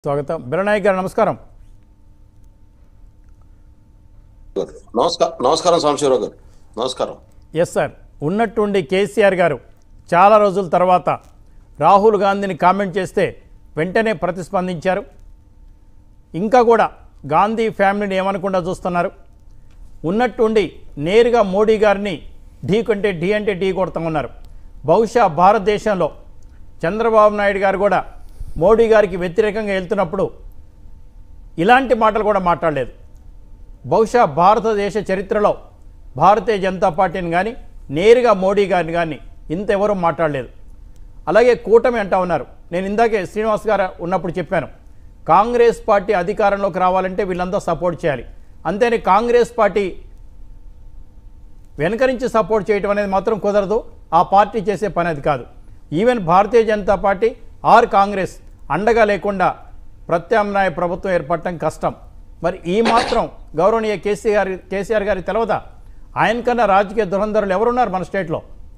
స్వాగతం బిరనాయక్ గారు నమస్కారం నమస్కారం నమస్కారం సాంబశివరావు గారు నమస్కారం ఎస్ సార్ ఉన్నట్టుండి కేసీఆర్ గారు చాలా రోజుల తర్వాత రాహుల్ గాంధీని కామెంట్ చేస్తే వెంటనే ప్రతిస్పందించారు ఇంకా కూడా గాంధీ ఫ్యామిలీని ఏమనకుండా చూస్తున్నారు ఉన్నట్టుండి నేరుగా మోడీ గారిని ఢీ కంటే ఢీ అంటే ఢీ కొడతా ఉన్నారు బహుశా భారతదేశంలో చంద్రబాబు నాయుడు గారు కూడా మోడీ గారికి వ్యతిరేకంగా వెళ్తున్నప్పుడు ఇలాంటి మాటలు కూడా మాట్లాడలేదు బహుశా భారతదేశ చరిత్రలో భారతీయ జనతా పార్టీని కానీ నేరుగా మోడీ గారిని కానీ ఇంతెవరూ మాట్లాడలేదు అలాగే కూటమి అంటా ఉన్నారు నేను ఇందాకే శ్రీనివాస్ గారు ఉన్నప్పుడు చెప్పాను కాంగ్రెస్ పార్టీ అధికారంలోకి రావాలంటే వీళ్ళంతా సపోర్ట్ చేయాలి అంతేని కాంగ్రెస్ పార్టీ వెనక నుంచి సపోర్ట్ చేయటం అనేది మాత్రం కుదరదు ఆ పార్టీ చేసే పని అది కాదు even Bharatiya Janata party or Congress అండగా లేకుండా ప్రత్యామ్నాయ ప్రభుత్వం ఏర్పడటం కష్టం మరి ఈ మాత్రం గౌరవనీయ కేసీఆర్ కేసీఆర్ గారికి తెలవదా ఆయన కన్నా రాజకీయ దురంధరులు ఎవరున్నారు మన స్టేట్లో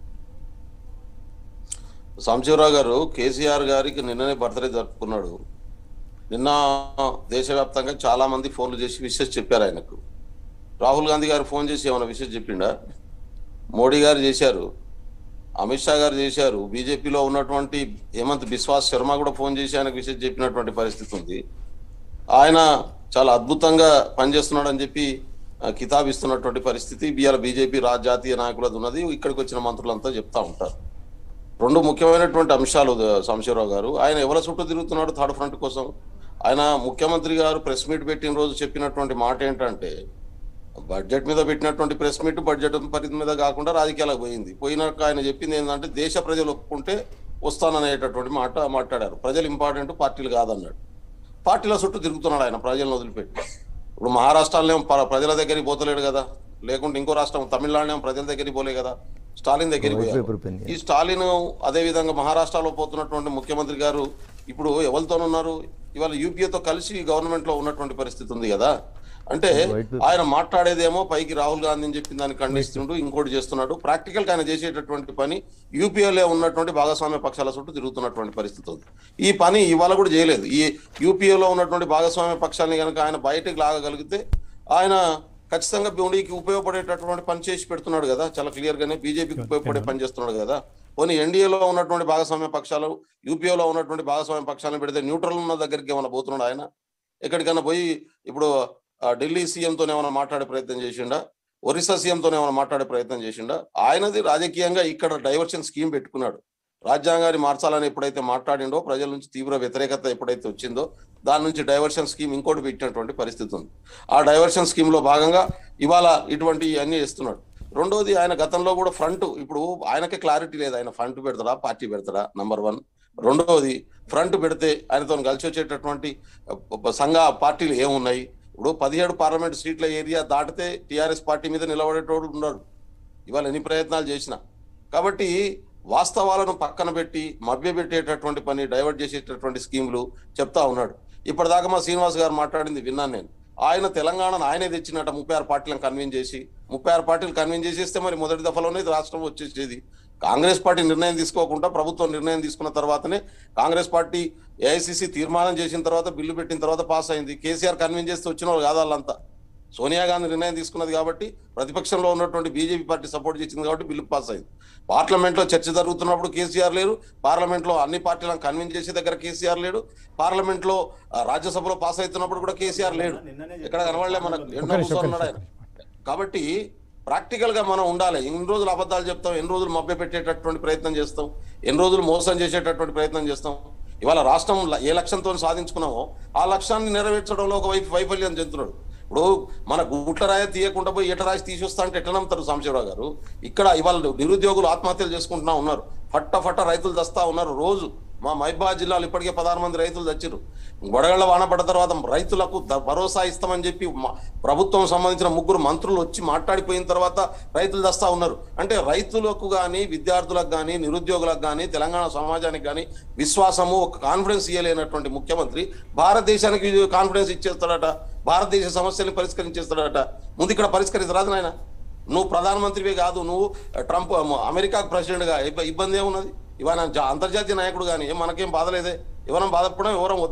సాంబశివరావు గారు కేసీఆర్ గారికి నిన్ననే బర్త్డే జరుపుకున్నాడు నిన్న దేశవ్యాప్తంగా చాలా మంది ఫోన్లు చేసి విషెస్ చెప్పారు ఆయనకు రాహుల్ గాంధీ గారు ఫోన్ చేసి ఏమైనా విషెస్ చెప్పిండా మోడీ గారు చేశారు అమిత్ షా గారు చేశారు బీజేపీలో ఉన్నటువంటి హేమంత్ బిశ్వాస్ శర్మ కూడా ఫోన్ చేసి ఆయనకు విషయం చెప్పినటువంటి పరిస్థితి ఉంది ఆయన చాలా అద్భుతంగా పనిచేస్తున్నాడు అని చెప్పి ఆ, కితాబ్ ఇస్తున్నటువంటి పరిస్థితి బిఆర్ బీజేపీ రాజ్ జాతీయ నాయకులది ఉన్నది ఇక్కడికి వచ్చిన మంత్రులంతా చెప్తా ఉంటారు రెండు ముఖ్యమైనటువంటి అంశాలు ద- సాంబశివరావు గారు ఆయన ఎవరి చుట్టూ తిరుగుతున్నాడు థర్డ్ ఫ్రంట్ కోసం ఆయన ముఖ్యమంత్రి గారు ప్రెస్ మీట్ పెట్టిన రోజు చెప్పినటువంటి మాట ఏంటంటే బడ్జెట్ మీద పెట్టినటువంటి ప్రెస్ మీట్ బడ్జెట్ పరిధి మీద కాకుండా రాజకీయాలకు పోయింది పోయినాక ఆయన చెప్పింది ఏంటంటే దేశ ప్రజలు ఒప్పుకుంటే వస్తాననేటటువంటి మాట మాట్లాడారు ప్రజలు ఇంపార్టెంట్ పార్టీలు కాదన్నాడు పార్టీల చుట్టూ తిరుగుతున్నాడు ఆయన ప్రజలను వదిలిపెట్టి ఇప్పుడు మహారాష్ట్రలో ప్ర- ప్రజల దగ్గరికి పోతలేడు కదా లేకుంటే ఇంకో రాష్ట్రం తమిళనాడు ప్రజల దగ్గరికి పోలే కదా స్టాలిన్ దగ్గరికి పోయారు ఈ స్టాలిన్ అదే విధంగా మహారాష్ట్రలో పోతున్నటువంటి ముఖ్యమంత్రి గారు ఇప్పుడు ఎవరితో ఉన్నారు ఇవాళ యూపీఏతో కలిసి గవర్నమెంట్ లో ఉన్నటువంటి పరిస్థితి ఉంది కదా అంటే ఆయన మాట్లాడేదేమో పైకి రాహుల్ గాంధీని చెప్పిన దాన్ని ఖండిస్తుంటూ ఇంకోటి చేస్తున్నాడు ప్రాక్టికల్ ఆయన చేసేటటువంటి పని యూపీఏలో ఉన్నటువంటి భాగస్వామ్య పక్షాల చుట్టూ తిరుగుతున్నటువంటి పరిస్థితి ఉంది ఈ పని ఇవాళ కూడా చేయలేదు ఈ యూపీఏలో ఉన్నటువంటి భాగస్వామ్య పక్షాలని కనుక ఆయన బయటకు లాగగలిగితే ఆయన ఖచ్చితంగా మోడీకి ఉపయోగపడేటటువంటి పని చేసి పెడుతున్నాడు కదా చాలా క్లియర్ గానే బీజేపీకి ఉపయోగపడే పని చేస్తున్నాడు కదా పోనీ ఎన్డీఏలో ఉన్నటువంటి భాగస్వామ్య పక్షాలు యూపీఏలో ఉన్నటువంటి భాగస్వామ్య పక్షాలను పెడితే న్యూట్రల్ ఉన్న దగ్గరికి ఏమైనా పోతున్నాడు ఆయన ఎక్కడికైనా పోయి ఇప్పుడు ఆ, ఢిల్లీ సీఎంతో ఏమైనా మాట్లాడే ప్రయత్నం చేసిండా ఒరిస్సా సీఎంతో ఏమైనా మాట్లాడే ప్రయత్నం చేసిండా ఆయనది రాజకీయంగా ఇక్కడ డైవర్షన్ స్కీమ్ పెట్టుకున్నాడు రాజ్యాంగాన్ని మార్చాలని ఎప్పుడైతే మాట్లాడిండో ప్రజల నుంచి తీవ్ర వ్యతిరేకత ఎప్పుడైతే వచ్చిందో దాని నుంచి డైవర్షన్ స్కీమ్ ఇంకోటి పెట్టినటువంటి పరిస్థితి ఉంది ఆ డైవర్షన్ స్కీమ్ లో భాగంగా ఇవాళ ఇటువంటి అన్ని ఇస్తున్నాడు రెండోది ఆయన గతంలో కూడా ఫ్రంట్ ఇప్పుడు ఆయనకే క్లారిటీ లేదు ఆయన ఫ్రంట్ పెడతాడా పార్టీ పెడతాడా నంబర్ వన్ రెండోది ఫ్రంట్ పెడితే ఆయనతో కలిసి వచ్చేటటువంటి అ, సంఘ పార్టీలు ఏమున్నాయి ఇప్పుడు పదిహేడు పార్లమెంట్ సీట్ల ఏరియా దాటితే టిఆర్ఎస్ పార్టీ మీద నిలబడేటోడు ఉన్నాడు ఇవాళ ఎన్ని ప్రయత్నాలు చేసినా కాబట్టి వాస్తవాలను పక్కన పెట్టి మభ్యపెట్టేటటువంటి పని డైవర్ట్ చేసేటటువంటి స్కీములు చెప్తా ఉన్నాడు ఇప్పటిదాకా మా శ్రీనివాస్ గారు మాట్లాడింది విన్నాను నేను ఆయన తెలంగాణను ఆయనే తెచ్చినట్ట ముప్పై ఆరు పార్టీలను కన్విన్స్ చేసి ముప్పై ఆరు పార్టీలు కన్విన్స్ చేసేస్తే మరి మొదటి దఫలోనే ఇది రాష్ట్రం వచ్చేసేది కాంగ్రెస్ పార్టీ నిర్ణయం తీసుకోకుండా ప్రభుత్వం నిర్ణయం తీసుకున్న తర్వాతనే కాంగ్రెస్ పార్టీ ఏఐసిసి తీర్మానం చేసిన తర్వాత బిల్లు పెట్టిన తర్వాత పాస్ అయింది కేసీఆర్ కన్విన్స్ చేస్తే వచ్చిన వాళ్ళు కాదు వాళ్ళంతా సోనియా గాంధీ నిర్ణయం తీసుకున్నది కాబట్టి ప్రతిపక్షంలో ఉన్నటువంటి బీజేపీ పార్టీ సపోర్ట్ చేసింది కాబట్టి బిల్లు పాస్ అయింది పార్లమెంట్ లో చర్చ జరుగుతున్నప్పుడు కేసీఆర్ లేరు పార్లమెంట్ లో అన్ని పార్టీలను కన్విన్స్ చేసే దగ్గర కేసీఆర్ లేడు పార్లమెంట్ లో ఆ, రాజ్యసభలో పాస్ అవుతున్నప్పుడు కూడా కేసీఆర్ లేడు ఎక్కడ కనబడలే మనకు ఎన్నో కూర్చొని ఆయన కాబట్టి ప్రాక్టికల్ గా మనం ఉండాలి ఎన్ని రోజులు అబద్ధాలు చెప్తాం ఎన్ని రోజులు మభ్య పెట్టేటటువంటి ప్రయత్నం చేస్తాం ఎన్ని రోజులు మోసం చేసేటటువంటి ప్రయత్నం చేస్తాం ఇవాళ రాష్ట్రం ల- ఏ లక్ష్యంతో సాధించుకున్నామో ఆ లక్ష్యాన్ని నెరవేర్చడంలో ఒక వైఫ్ వైఫల్యం చెందుతున్నాడు ఇప్పుడు మన గుట్ల రాయి తీయకుండా పోయి ఈట రాసి తీసేస్తా అంటే ఎట్లా నమ్ముతారు సాంబశివరావు గారు ఇక్కడ ఇవాళ నిరుద్యోగులు ఆత్మహత్యలు చేసుకుంటున్నా ఉన్నారు ఫట్ట ఫట్ట రైతులు దస్తా ఉన్నారు రోజు మా మైబాద్ జిల్లాలో ఇప్పటికే పదహారు మంది రైతులు చచ్చిరు గొడగళ్ళ వాన పడ్డ తర్వాత రైతులకు ద- భరోసా ఇస్తామని చెప్పి మ- ప్రభుత్వం సంబంధించిన ముగ్గురు మంత్రులు వచ్చి మాట్లాడిపోయిన తర్వాత రైతులు దస్తా ఉన్నారు అంటే రైతులకు కానీ విద్యార్థులకు కానీ నిరుద్యోగులకు కానీ తెలంగాణ సమాజానికి కానీ విశ్వాసము ఒక కాన్ఫిడెన్స్ ఇవ్వలేనటువంటి ముఖ్యమంత్రి భారతదేశానికి కాన్ఫిడెన్స్ ఇచ్చేస్తాడట భారతదేశ సమస్యల్ని పరిష్కరించేస్తాడట ముందు ఇక్కడ పరిష్కరించరాదు నాయన నువ్వు ప్రధానమంత్రివే కాదు నువ్వు ట్రంప్ అమెరికాకు ప్రెసిడెంట్గా ఇబ్బంది ఏమున్నది ఇవాళ జా- అంతర్జాతీయ నాయకుడు కానీ మనకేం బాధలేదే ఎవరం బాధపడడం ఎవరం వద్దనం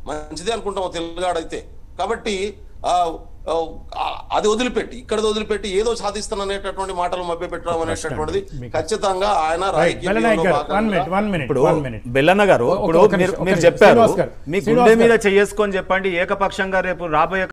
మంచిదే అనుకుంటాం తెలుగాడైతే కాబట్టి ఆ, ఆ, అది వదిలిపెట్టి ఇక్కడ వదిలిపెట్టి ఏదో సాధిస్తాననేటటువంటి మాటలు మభ్య పెట్టడం అనేటటువంటిది ఖచ్చితంగా ఆయన రాజకీయ మెల్లనాయక్ వ్యూహంలో గారు వన్ భాగంగా మినిట్ వన్ మినిట్ ఇప్పుడు వన్ మినిట్ బెల్లన్న గారు ఒక- ఇప్పుడు ఒక నిమిషం, మీరు ఒక మీరు నిమిషం. చెప్పారు శ్రీనివాస్ గారు, మీ శ్రీనివాస్ గుండె మీద గారు. చేసుకొని చెప్పండి ఏకపక్షంగా రేపు రాబోయే